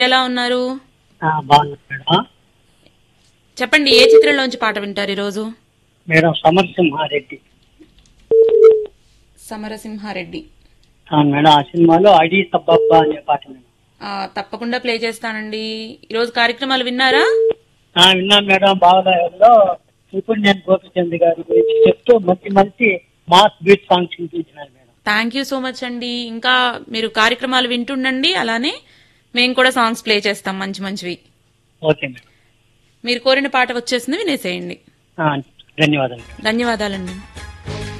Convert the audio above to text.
ఎలా ఉన్నారు ఆ, బాగున్నాను మేడం చెప్పండి ఏ చిత్రంలోంచి పాట వింటారు ఈరోజు మేడం సమరసింహారెడ్డి సమరసింహారెడ్డి ఆ, మేడం ఆ సినిమాలో అడి సబ్బబ్బా అనే పాట మేడం ఆ, తప్పకుండా ప్లే చేస్తానండి ఈరోజు కార్యక్రమాలు విన్నారా ఆ, విన్నాను మేడం బావలాయల్లో ఇప్పుడు నేను గోపిచంద్ గారి గురించి చెప్తూ మంచి మంచి మాస్ బీట్ సాంగ్స్ వినిపించినారు madam thank you so much అండి ఇంకా మీరు కార్యక్రమాలు వింటుండండి అలానే మేము కూడా సాంగ్స్ ప్లే చేస్తాం మంచి మంచివి ఓకే మేడం మీరు కోరిన పాట వచ్చేసింది వినేసేయండి ఆ, ధన్యవాదాలు ధన్యవాదాలండి